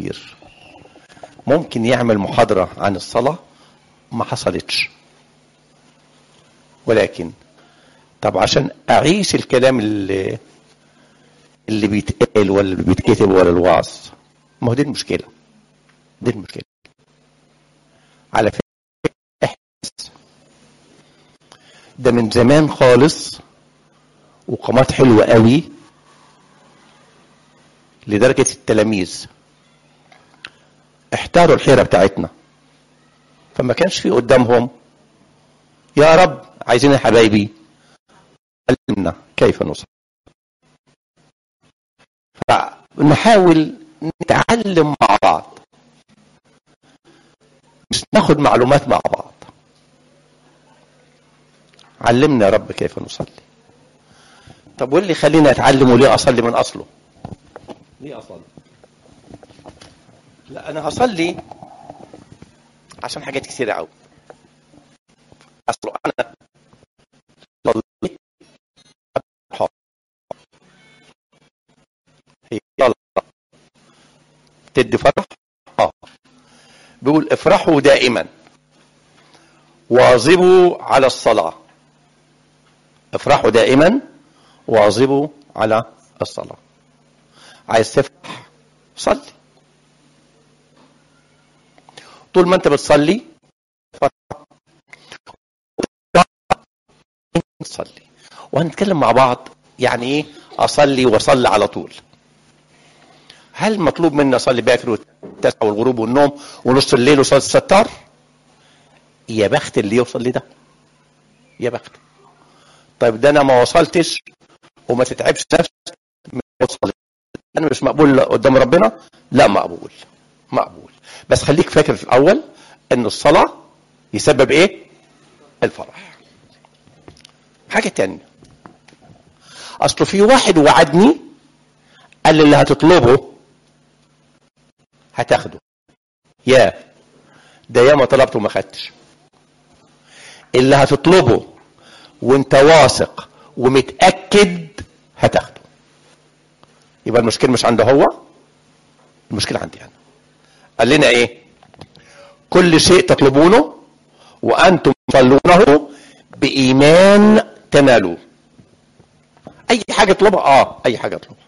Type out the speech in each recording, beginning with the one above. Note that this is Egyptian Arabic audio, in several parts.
كتير ممكن يعمل محاضرة عن الصلاة ما حصلتش ولكن طب عشان أعيش الكلام اللي اللي بيتقال ولا اللي بيتكتب ولا الوعظ ما هو دي المشكلة دي المشكلة على فكرة احساس ده من زمان خالص وقامات حلوة قوي لدرجة التلاميذ احتاروا الحيرة بتاعتنا فما كانش في قدامهم يا رب عايزين يا حبايبي علمنا كيف نصلي فنحاول نتعلم مع بعض مش ناخد معلومات مع بعض علمنا يا رب كيف نصلي طب واللي خلينا اتعلم وليه اصلي من اصله ليه اصلي لا انا هصلي عشان حاجات كثيره قوي اصله انا صليت هي صلاة تدي فرح اه بيقول افرحوا دائما واظبوا على الصلاة افرحوا دائما واظبوا على الصلاة عايز تفرح صلي طول ما انت بتصلي فرح صلي وهنتكلم مع بعض يعني ايه اصلي واصلي على طول هل مطلوب مني اصلي باكر والتسعة والغروب والنوم ونص الليل وصلاه الستار يا بخت اللي يوصل لده يا بخت طيب ده انا ما وصلتش وما تتعبش نفسك من وصل انا مش مقبول قدام ربنا لا مقبول مقبول بس خليك فاكر في الاول ان الصلاه يسبب ايه الفرح حاجه تانية اصله في واحد وعدني قال لي اللي هتطلبه هتاخده يا ده ياما طلبت وما خدتش اللي هتطلبه وانت واثق ومتاكد هتاخده يبقى المشكله مش عنده هو المشكله عندي انا قال لنا ايه كل شيء تطلبونه وانتم تصلونه بايمان تنالوه اي حاجه اطلبها اه اي حاجه اطلبها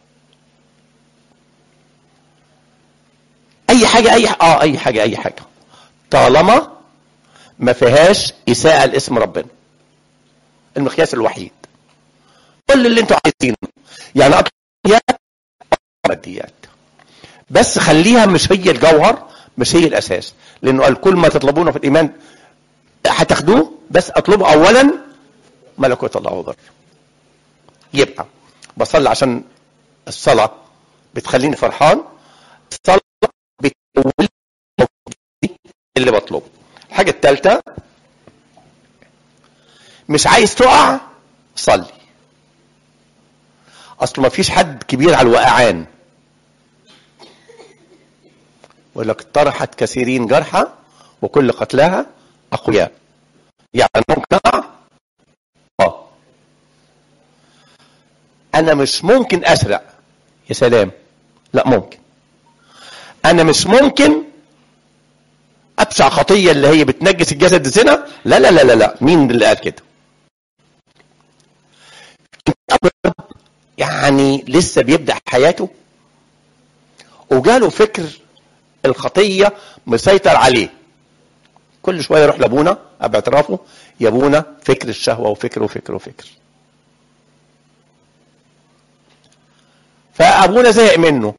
اي حاجه اي اه اي حاجه اي حاجه طالما ما فيهاش اساءه لاسم ربنا المقياس الوحيد كل اللي انتوا عايزينه يعني اطلب ماديات بس خليها مش هي الجوهر مش هي الاساس لانه قال كل ما تطلبونه في الايمان هتاخدوه بس اطلبوا اولا ملكوت الله وبر يبقى بصلي عشان الصلاه بتخليني فرحان الصلاه بتقول اللي بطلبه الحاجه الثالثه مش عايز تقع صلي اصل ما فيش حد كبير على الوقعان ويقول لك طرحت كثيرين جرحى وكل قتلاها اقوياء يعني ممكن اقع اه انا مش ممكن اسرق يا سلام لا ممكن انا مش ممكن ابشع خطيه اللي هي بتنجس الجسد الزنا لا لا لا لا لا مين اللي قال كده يعني لسه بيبدا حياته وجاله فكر الخطيه مسيطر عليه كل شويه يروح لابونا باعترافه يا ابونا فكر الشهوه وفكر وفكر وفكر فابونا زهق منه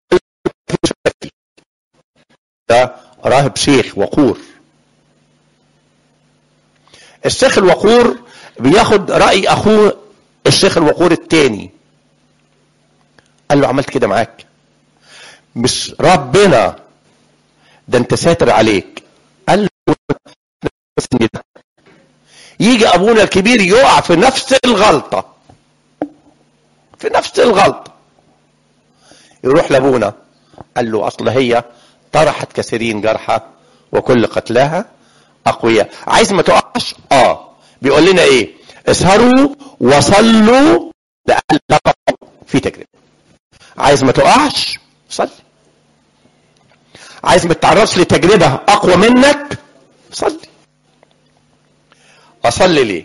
ده راهب شيخ وقور الشيخ الوقور بياخد راي اخوه الشيخ الوقور التاني قال له عملت كده معاك مش ربنا ده انت ساتر عليك قال له ده. يجي ابونا الكبير يقع في نفس الغلطه في نفس الغلطه يروح لابونا قال له اصل هي طرحت كثيرين جرحى وكل قتلاها اقوياء عايز ما تقعش اه بيقول لنا ايه اسهروا وصلوا لألا تقعوا في تجربه عايز ما تقعش صلي عايز ما تتعرضش لتجربه اقوى منك صلي اصلي ليه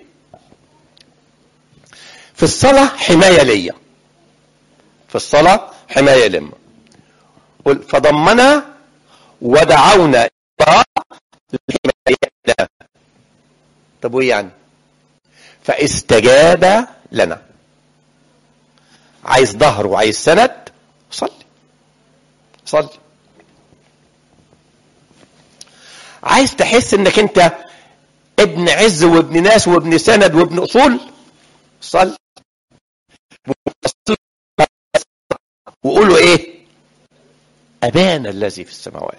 في الصلاه حمايه ليا في الصلاه حمايه لما قل فضمنا ودعونا للحمايه طب وايه يعني فاستجاب لنا عايز ظهر وعايز سند صلي صلي عايز تحس انك انت ابن عز وابن ناس وابن سند وابن اصول صلي وقولوا ايه ابانا الذي في السماوات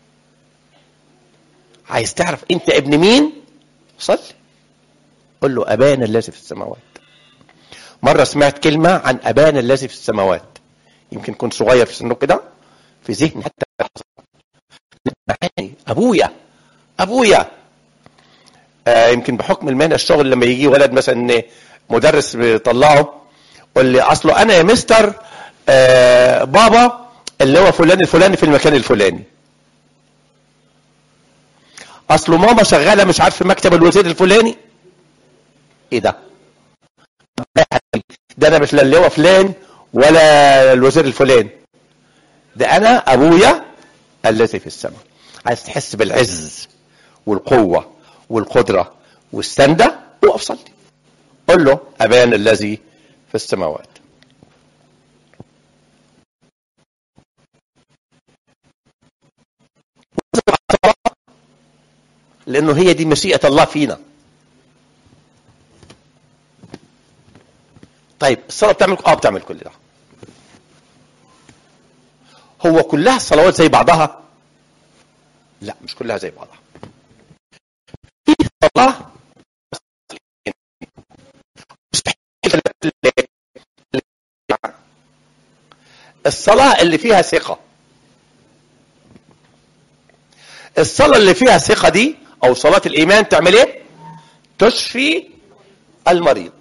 عايز تعرف انت ابن مين صلي قل له ابانا الذي في السماوات مره سمعت كلمه عن ابانا الذي في السماوات يمكن كنت صغير في سنه كده في ذهني حتى معاني ابويا ابويا آه يمكن بحكم المهنه الشغل لما يجي ولد مثلا مدرس بيطلعه يقول لي اصله انا يا مستر آه بابا اللي هو فلان الفلاني في المكان الفلاني اصله ماما شغاله مش عارف في مكتب الوزير الفلاني ايه ده ده انا مش لا اللواء فلان ولا الوزير الفلاني ده انا ابويا الذي في السماء عايز تحس بالعز والقوه والقدره والسنده وقف صلي قل له ابانا الذي في السماوات لانه هي دي مشيئه الله فينا طيب الصلاه بتعمل اه بتعمل كل ده هو كلها الصلوات زي بعضها لا مش كلها زي بعضها في صلاه الصلاه اللي فيها ثقه الصلاه اللي فيها ثقه دي او صلاه الايمان تعمل ايه تشفي المريض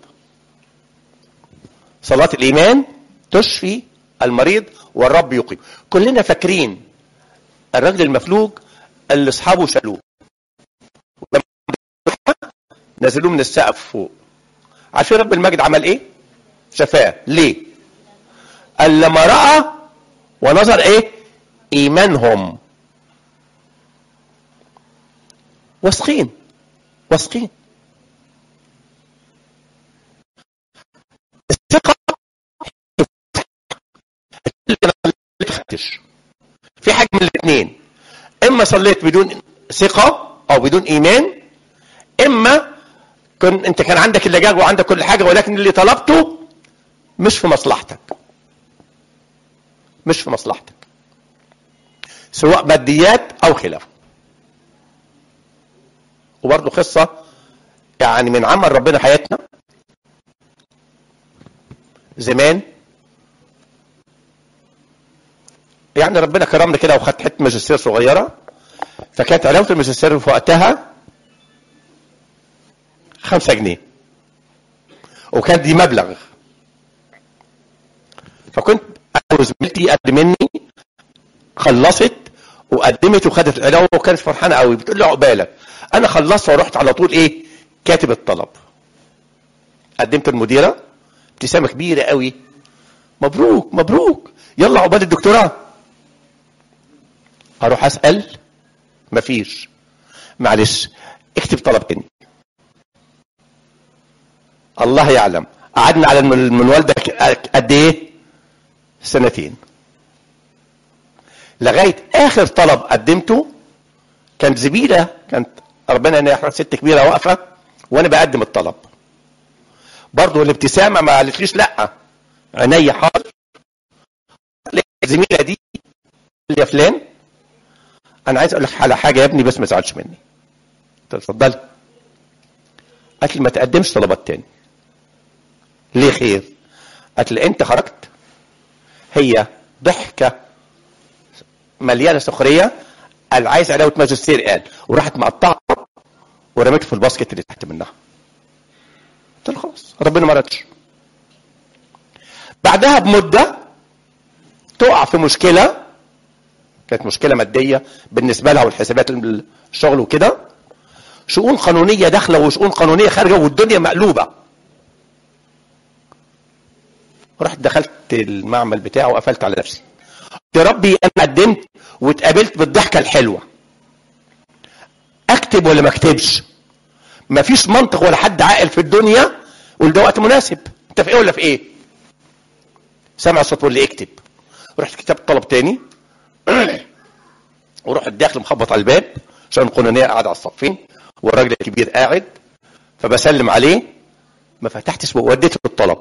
صلاة الإيمان تشفي المريض والرب يقيم كلنا فاكرين الرجل المفلوج اللي أصحابه شالوه نزلوه من السقف فوق عارفين رب المجد عمل ايه شفاه ليه قال لما رأى ونظر ايه ايمانهم واثقين واثقين الثقة في حاجة من الاثنين اما صليت بدون ثقة او بدون ايمان اما كن انت كان عندك اللجاج وعندك كل حاجة ولكن اللي طلبته مش في مصلحتك مش في مصلحتك سواء ماديات او خلافه وبرضه قصة يعني من عمل ربنا حياتنا زمان يعني ربنا كرمنا كده وخدت حته ماجستير صغيره فكانت علاوه الماجستير في وقتها خمسة جنيه وكانت دي مبلغ فكنت انا وزميلتي قد مني خلصت وقدمت وخدت العلاوه وكانت فرحانه قوي بتقول لي عقبالك انا خلصت ورحت على طول ايه كاتب الطلب قدمت المديره ابتسامه كبيره قوي مبروك مبروك يلا عقبال الدكتوراه اروح اسال مفيش معلش اكتب طلب تاني الله يعلم قعدنا على المنوال ده قد ايه سنتين لغايه اخر طلب قدمته كانت زميله كانت ربنا ينحرها ست كبيره واقفه وانا بقدم الطلب برضه الابتسامه ما قالتليش لا عينيا حاضر الزميله دي يا فلان انا عايز اقول لك على حاجه يا ابني بس ما تزعلش مني اتفضلي قالت لي ما تقدمش طلبات تاني ليه خير قالت لي انت خرجت هي ضحكه مليانه سخريه قال عايز علاوه ماجستير قال وراحت مقطعه ورميته في الباسكت اللي تحت منها قلت له خلاص ربنا ما ردش بعدها بمده تقع في مشكله كانت مشكله ماديه بالنسبه لها والحسابات الشغل وكده شؤون قانونيه داخله وشؤون قانونيه خارجه والدنيا مقلوبه رحت دخلت المعمل بتاعه وقفلت على نفسي يا ربي انا قدمت واتقابلت بالضحكه الحلوه اكتب ولا ما اكتبش مفيش منطق ولا حد عاقل في الدنيا يقول ده وقت مناسب انت في ايه ولا في ايه سمع صوت بيقول لي اكتب رحت كتبت طلب تاني ورحت داخل مخبط على الباب عشان القانونيه قاعد على الصفين والراجل الكبير قاعد فبسلم عليه ما فتحتش وديت له الطلب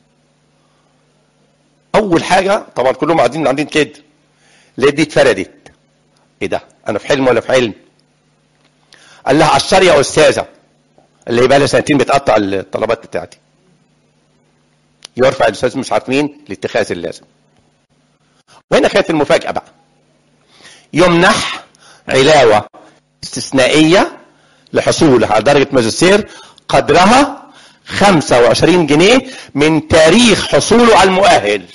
اول حاجه طبعا كلهم قاعدين عاملين كده لقيت دي اتفردت ايه ده انا في حلم ولا في علم قال لها قشر يا استاذه اللي هي بقى لها سنتين بتقطع الطلبات بتاعتي يرفع الاستاذ مش عارف مين لاتخاذ اللازم وهنا كانت المفاجاه بقى يمنح علاوه استثنائيه لحصوله على درجه ماجستير قدرها 25 جنيه من تاريخ حصوله على المؤهل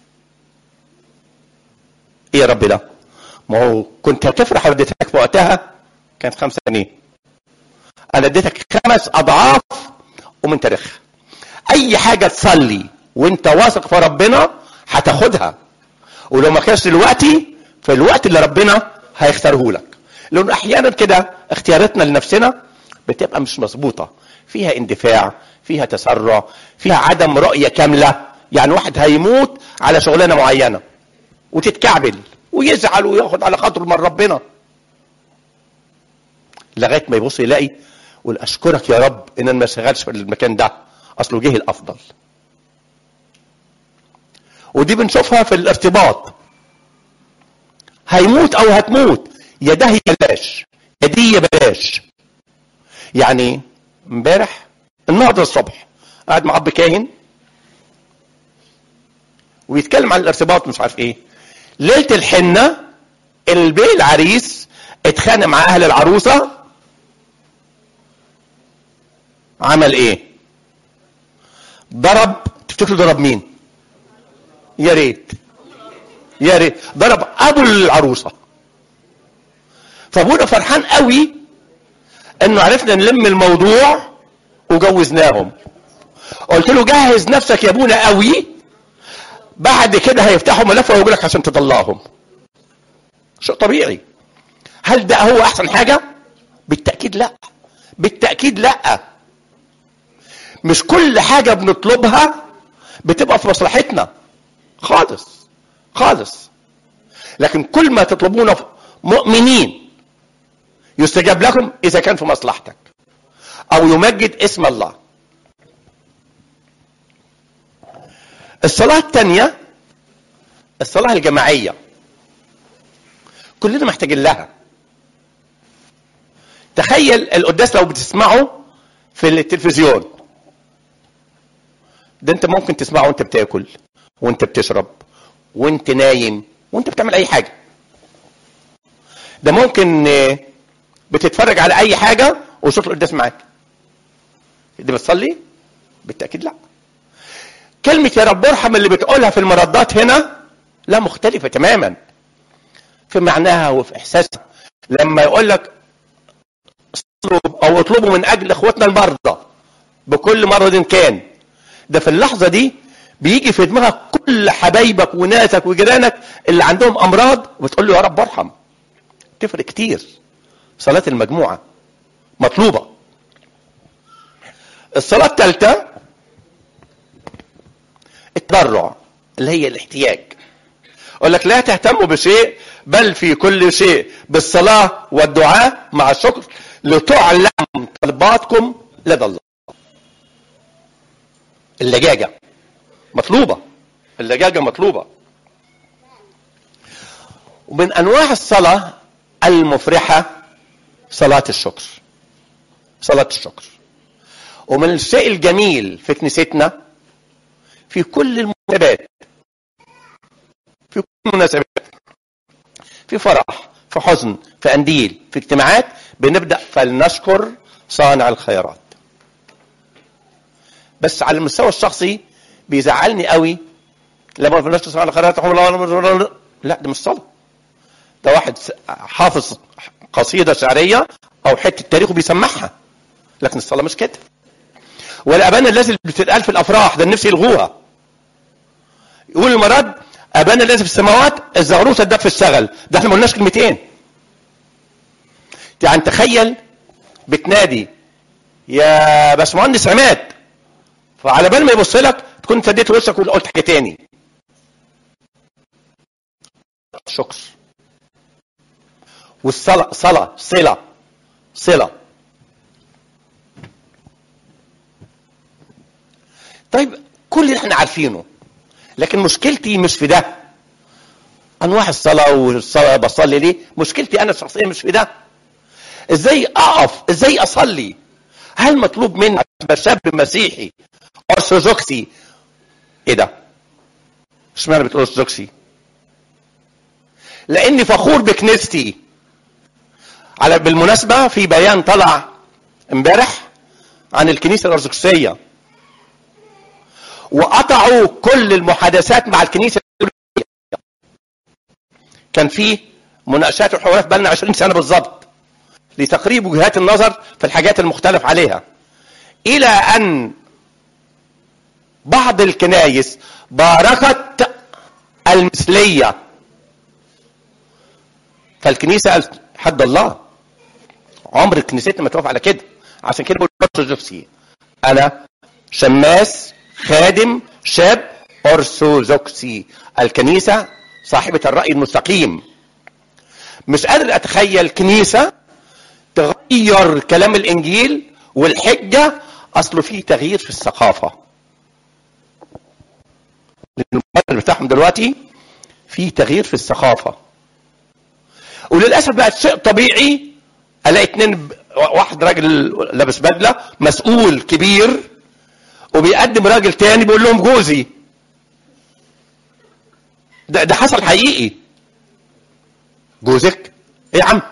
ايه يا رب ده ما هو كنت هتفرح لو اديتك في وقتها كانت 5 جنيه انا اديتك خمس اضعاف ومن تاريخها اي حاجه تصلي وانت واثق في ربنا هتاخدها ولو ما كانش دلوقتي في الوقت اللي ربنا هيختاره لك لان احيانا كده اختياراتنا لنفسنا بتبقى مش مظبوطه فيها اندفاع فيها تسرع فيها عدم رؤيه كامله يعني واحد هيموت على شغلانه معينه وتتكعبل ويزعل وياخد على خاطره من ربنا لغايه ما يبص يلاقي يقول اشكرك يا رب ان انا ما اشتغلش في المكان ده اصله جه الافضل ودي بنشوفها في الارتباط هيموت او هتموت يا ده يا بلاش يا دي يا بلاش يعني امبارح النهارده الصبح قاعد مع اب كاهن ويتكلم عن الارتباط مش عارف ايه ليله الحنه البيه العريس اتخانق مع اهل العروسه عمل ايه ضرب تفتكروا ضرب مين يا ريت يا ريت ضرب ابو العروسه فابونا فرحان قوي انه عرفنا نلم الموضوع وجوزناهم قلت له جهز نفسك يا ابونا قوي بعد كده هيفتحوا ملف ويقول لك عشان تطلعهم شيء طبيعي هل ده هو احسن حاجه بالتاكيد لا بالتاكيد لا مش كل حاجه بنطلبها بتبقى في مصلحتنا خالص خالص لكن كل ما تطلبونه مؤمنين يستجاب لكم اذا كان في مصلحتك او يمجد اسم الله الصلاة الثانية الصلاة الجماعية كلنا محتاجين لها تخيل القداس لو بتسمعه في التلفزيون ده انت ممكن تسمعه وانت بتاكل وانت بتشرب وانت نايم وانت بتعمل اي حاجه ده ممكن بتتفرج على اي حاجه وصوت القداس معاك دي بتصلي بالتاكيد لا كلمة يا رب ارحم اللي بتقولها في المردات هنا لا مختلفة تماما في معناها وفي احساسها لما يقول لك اطلب او اطلبوا من اجل اخواتنا المرضى بكل مرض كان ده في اللحظة دي بيجي في دماغك كل حبايبك وناسك وجيرانك اللي عندهم امراض وبتقول له يا رب ارحم تفرق كتير صلاة المجموعة مطلوبة الصلاة الثالثة التضرع اللي هي الاحتياج يقول لك لا تهتموا بشيء بل في كل شيء بالصلاة والدعاء مع الشكر لتعلم طلباتكم لدى الله اللجاجة مطلوبة اللجاجة مطلوبة ومن أنواع الصلاة المفرحة صلاة الشكر صلاة الشكر ومن الشيء الجميل في كنيستنا في كل المناسبات في كل المناسبات في فرح في حزن في قنديل في اجتماعات بنبدا فلنشكر صانع الخيرات بس على المستوى الشخصي بيزعلني قوي لما بنشكر صانع الخيرات لا ده مش صلاه ده واحد س- حافظ قصيده شعريه او حته تاريخ بيسمعها لكن الصلاه مش كده والابان الذي بتتقال في الافراح ده النفس يلغوها يقول المراد ابانا الذي في السماوات الزغروطه ده في الشغل ده احنا ما قلناش كلمتين يعني تخيل بتنادي يا باشمهندس عماد فعلى بال ما يبص لك تكون انت اديت وشك وقلت حاجه تاني شكر والصلاه صلاه صله صله طيب كل اللي احنا عارفينه لكن مشكلتي مش في ده انواع الصلاه والصلاه بصلي ليه مشكلتي انا الشخصيه مش في ده ازاي اقف ازاي اصلي هل مطلوب مني أبقى شاب مسيحي ارثوذكسي ايه ده اشمعنى بتقول ارثوذكسي لاني فخور بكنيستي على بالمناسبه في بيان طلع امبارح عن الكنيسه الارثوذكسيه وقطعوا كل المحادثات مع الكنيسه كان في مناقشات وحوارات بقالنا 20 سنه بالظبط لتقريب وجهات النظر في الحاجات المختلف عليها الى ان بعض الكنايس باركت المثليه فالكنيسه قالت حد الله عمر كنيستنا ما توافق على كده عشان كده بقول ارثوذكسي انا شماس خادم شاب ارثوذكسي الكنيسه صاحبه الراي المستقيم مش قادر اتخيل كنيسه تغير كلام الانجيل والحجه اصله في تغيير في الثقافه لأن المدرس بتاعهم دلوقتي في تغيير في الثقافه وللاسف بقت شيء طبيعي الاقي اتنين ب- واحد راجل لابس بدله مسؤول كبير وبيقدم راجل تاني بيقول لهم جوزي ده ده حصل حقيقي جوزك ايه يا عم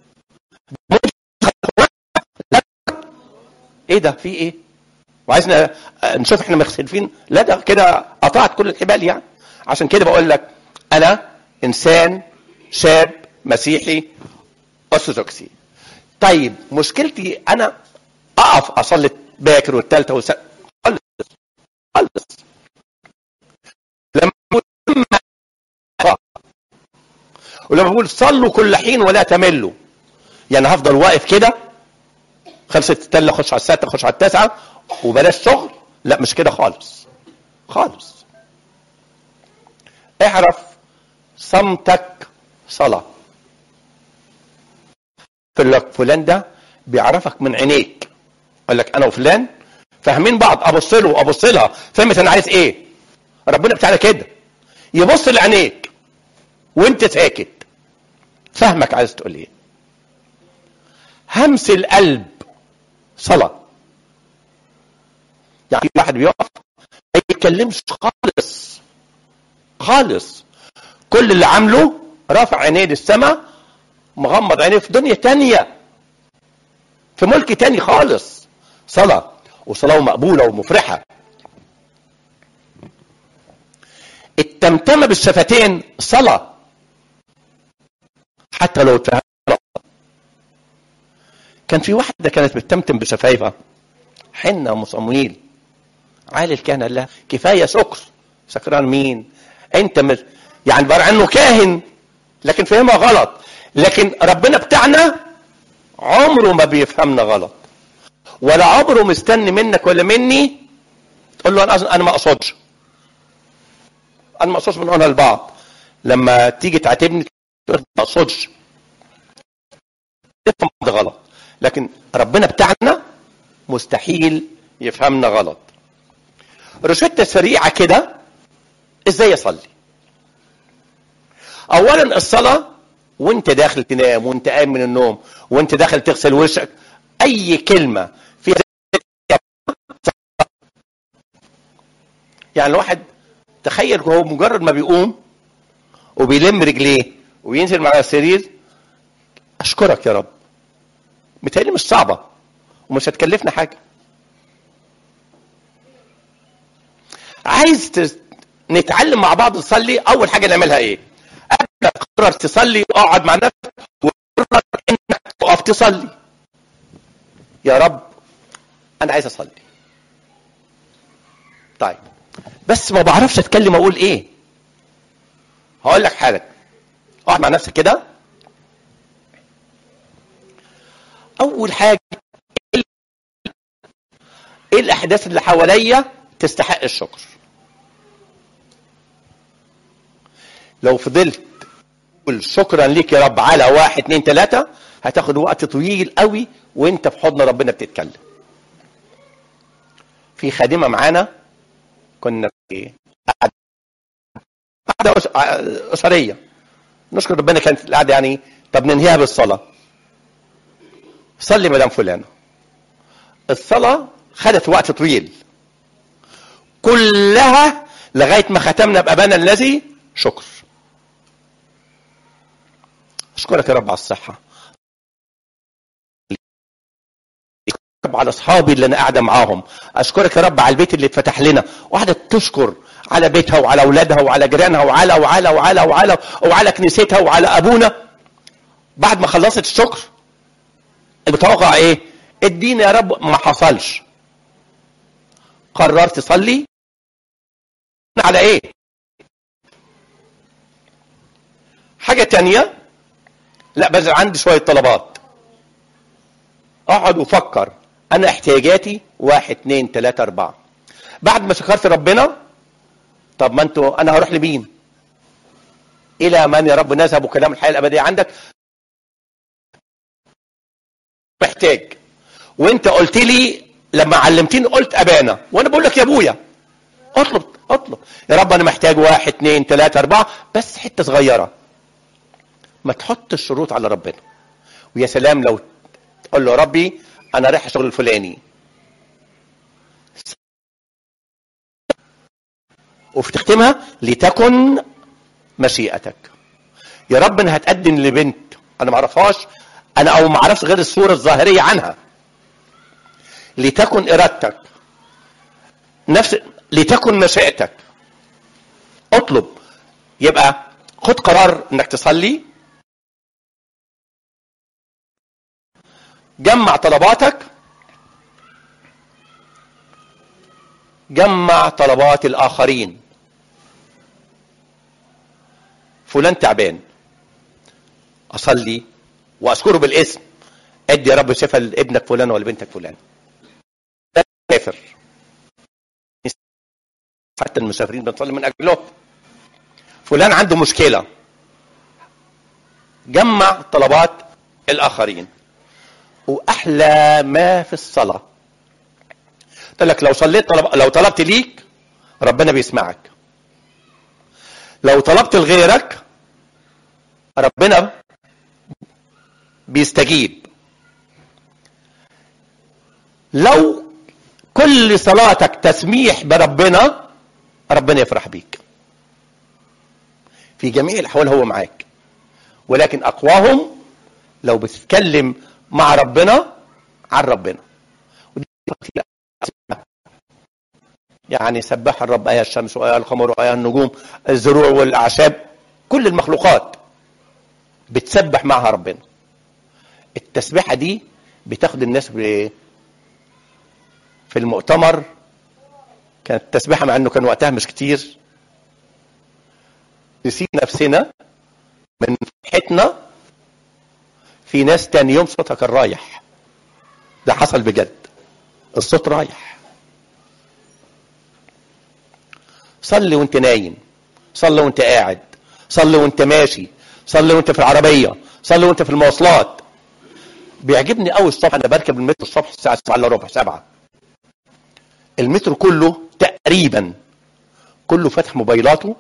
ايه ده في ايه وعايزنا نشوف احنا مختلفين لا ده كده قطعت كل الحبال يعني عشان كده بقول لك انا انسان شاب مسيحي ارثوذكسي طيب مشكلتي انا اقف اصلي باكر والثالثه والس... خلص خلص لما أقول ولما بقول صلوا كل حين ولا تملوا يعني هفضل واقف كده خلصت التله اخش على السادسه اخش على التاسعه وبلاش شغل لا مش كده خالص خالص اعرف صمتك صلاه يقول لك فلان ده بيعرفك من عينيك قال لك انا وفلان فاهمين بعض ابص له وابص لها فهمت انا عايز ايه ربنا بتاعنا كده يبص لعينيك وانت ساكت فهمك عايز تقول ايه همس القلب صلاة يعني في واحد بيقف ما يتكلمش خالص خالص كل اللي عامله رافع عينيه للسماء مغمض عينيه في دنيا تانية في ملك تاني خالص صلاة وصلاة مقبولة ومفرحة التمتمة بالشفتين صلاة حتى لو اتفهم كان في واحدة كانت بتتمتم بشفايفها حنة ام صمويل عالي الكهنة قال لها كفاية سكر سكران مين انت مش يعني بقى عنه كاهن لكن فهمها غلط لكن ربنا بتاعنا عمره ما بيفهمنا غلط ولا عمره مستني منك ولا مني تقول له انا انا ما اقصدش انا ما اقصدش من هنا لبعض لما تيجي تعاتبني تقول ما اقصدش تفهم ده غلط لكن ربنا بتاعنا مستحيل يفهمنا غلط روشتة سريعة كده ازاي اصلي اولا الصلاة وانت داخل تنام وانت قايم من النوم وانت داخل تغسل وشك اي كلمة فيها يعني الواحد تخيل هو مجرد ما بيقوم وبيلم رجليه وينزل مع السرير اشكرك يا رب متهيألي مش صعبة ومش هتكلفنا حاجة عايز تس... نتعلم مع بعض نصلي أول حاجة نعملها إيه؟ قبل قرر تصلي واقعد مع نفسك وقرر انك تقف تصلي يا رب انا عايز اصلي طيب بس ما بعرفش اتكلم اقول ايه هقول لك حاجه اقعد مع نفسك كده اول حاجه ايه الاحداث اللي حواليا تستحق الشكر لو فضلت تقول شكرا ليك يا رب على واحد اتنين تلاته هتاخد وقت طويل قوي وانت في حضن ربنا بتتكلم في خادمه معانا كنا في قعده اسريه نشكر ربنا كانت القعده يعني طب ننهيها بالصلاه صلي مدام فلانه الصلاه خدت وقت طويل كلها لغايه ما ختمنا بابانا الذي شكر اشكرك يا رب على الصحه رب على اصحابي اللي انا قاعده معاهم اشكرك يا رب على البيت اللي اتفتح لنا وقعدت تشكر على بيتها وعلى اولادها وعلى جيرانها وعلى وعلى وعلى وعلى وعلى كنيستها وعلى ابونا بعد ما خلصت الشكر المتوقع ايه اديني يا رب ما حصلش قررت تصلي على ايه حاجة تانية لا بس عندي شوية طلبات اقعد وفكر انا احتياجاتي واحد اتنين تلاتة اربعة بعد ما شكرت ربنا طب ما انتوا انا هروح لمين الى من يا رب نذهب كلام الحياة الابدية عندك محتاج وانت قلت لي لما علمتني قلت ابانا وانا بقول لك يا ابويا اطلب اطلب يا رب انا محتاج واحد اتنين تلاتة اربعة بس حتة صغيرة ما تحط الشروط على ربنا ويا سلام لو تقول له يا ربي انا رايح الشغل الفلاني وفي تختمها لتكن مشيئتك يا رب انا هتقدم لبنت انا ما اعرفهاش انا او ما اعرفش غير الصوره الظاهريه عنها لتكن ارادتك نفس لتكن مشيئتك اطلب يبقى خد قرار انك تصلي جمع طلباتك جمع طلبات الاخرين فلان تعبان اصلي واذكره بالاسم ادي يا رب شفاء لابنك فلان ولا بنتك فلان ده كافر حتى المسافرين بنصلي من اجله فلان عنده مشكله جمع طلبات الاخرين واحلى ما في الصلاه قلت لك لو صليت طلب لو طلبت ليك ربنا بيسمعك لو طلبت لغيرك ربنا بيستجيب لو كل صلاتك تسميح بربنا ربنا يفرح بيك في جميع الاحوال هو معاك ولكن اقواهم لو بتتكلم مع ربنا عن ربنا ودي يعني سبح الرب ايه الشمس وايه القمر وايه النجوم الزروع والاعشاب كل المخلوقات بتسبح معها ربنا التسبيحه دي بتاخد الناس ب... في المؤتمر كانت التسبيحه مع انه كان وقتها مش كتير نسيب نفسنا من فرحتنا في ناس تاني يوم صوتها كان رايح ده حصل بجد الصوت رايح صلي وانت نايم صلي وانت قاعد صلي وانت ماشي صلي وانت في العربيه صلي وانت في المواصلات بيعجبني قوي الصبح انا بركب المترو الصبح الساعه 7 الا ربع 7 المترو كله تقريبا كله فاتح موبايلاته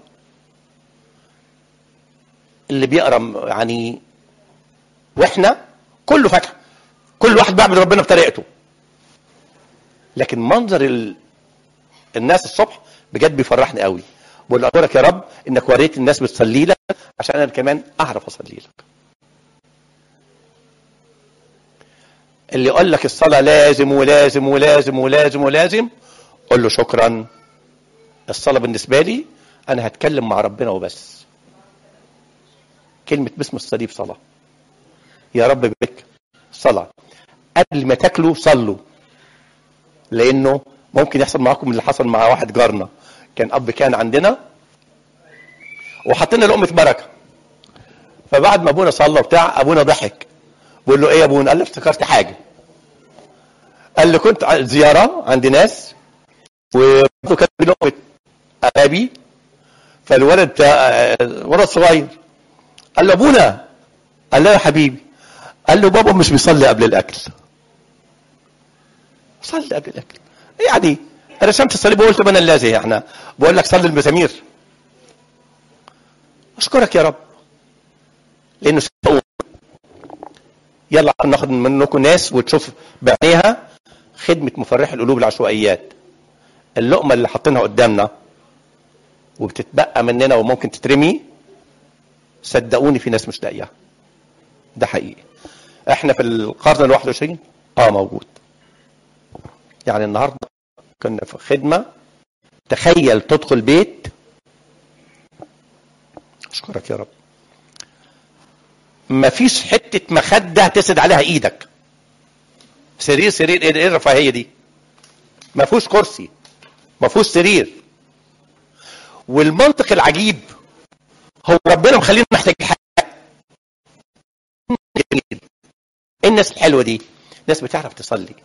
اللي بيقرا يعني واحنا كله فاتح كل واحد بيعبد ربنا بطريقته لكن منظر ال... الناس الصبح بجد بيفرحني قوي بقول اشكرك يا رب انك وريت الناس بتصلي لك عشان انا كمان اعرف اصلي لك اللي يقول لك الصلاه لازم ولازم ولازم ولازم ولازم قول له شكرا الصلاه بالنسبه لي انا هتكلم مع ربنا وبس كلمة باسم الصليب صلاة يا رب بك صلاة قبل ما تاكلوا صلوا لأنه ممكن يحصل معاكم اللي حصل مع واحد جارنا كان أب كان عندنا وحطينا لقمة بركة فبعد ما أبونا صلى وبتاع أبونا ضحك بقول له إيه يا أبونا قال له افتكرت حاجة قال لي كنت ع- زيارة عند ناس وبرضه كان في لقمة أبي فالولد بتاع- ولد صغير قال له ابونا قال له يا حبيبي قال له بابا مش بيصلي قبل الاكل صلي قبل الاكل يعني رسمت الصليب وقلت من الذي احنا بقول لك صلي المزامير اشكرك يا رب لانه سوء. يلا ناخد منكم ناس وتشوف بعينيها خدمه مفرح القلوب العشوائيات اللقمه اللي حاطينها قدامنا وبتتبقى مننا وممكن تترمي صدقوني في ناس مش لاقيها ده حقيقي احنا في القرن ال 21 اه موجود يعني النهارده كنا في خدمه تخيل تدخل بيت اشكرك يا رب مفيش حته مخده تسد عليها ايدك سرير سرير ايه إيه الرفاهيه دي ما فيهوش كرسي ما فيهوش سرير والمنطق العجيب هو ربنا مخلينا محتاج حاجه جميل إيه الناس الحلوه دي ناس بتعرف تصلي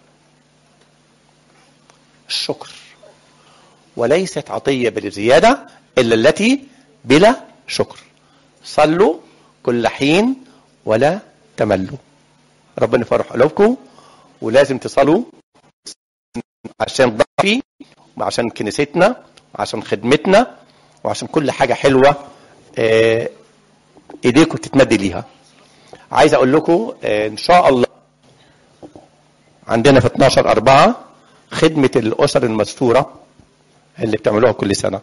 الشكر وليست عطيه بالزياده الا التي بلا شكر صلوا كل حين ولا تملوا ربنا يفرح قلوبكم ولازم تصلوا عشان ضعفي وعشان كنيستنا وعشان خدمتنا وعشان كل حاجه حلوه آه، ايديكم تتمد ليها عايز اقول لكم آه، ان شاء الله عندنا في 12 4 خدمه الاسر المستوره اللي بتعملوها كل سنه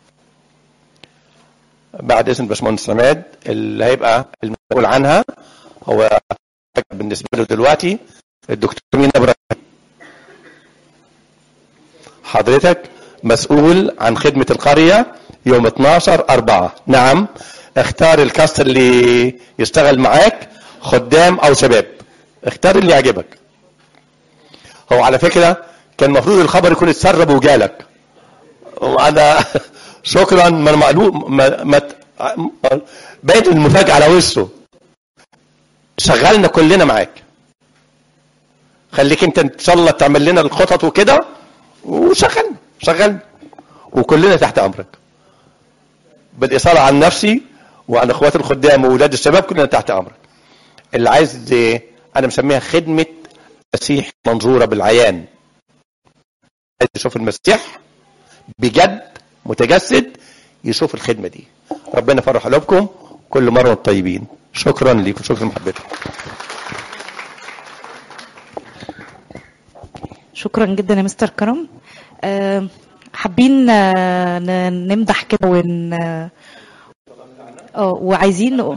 بعد اذن باشمهندس عماد اللي هيبقى المسؤول عنها هو بالنسبه له دلوقتي الدكتور مين ابراهيم حضرتك مسؤول عن خدمة القرية يوم 12 4 نعم اختار الكاست اللي يشتغل معاك خدام او شباب اختار اللي يعجبك هو على فكرة كان المفروض الخبر يكون اتسرب وجالك وانا شكرا ما مقلوب ما ما باين المفاجأة على وشه شغلنا كلنا معاك خليك انت ان شاء الله تعمل لنا الخطط وكده وشغلنا شغلنا وكلنا تحت امرك بالاصاله عن نفسي وعن اخوات الخدام واولاد الشباب كلنا تحت امرك اللي عايز إيه؟ انا مسميها خدمه مسيح منظوره بالعيان عايز يشوف المسيح بجد متجسد يشوف الخدمه دي ربنا يفرح قلوبكم كل مره وانتم طيبين شكرا ليكم شكرا لمحبتكم شكرا جدا يا مستر كرم آه، حابين آه، ن- نمدح كده ون اه وعايزين نقول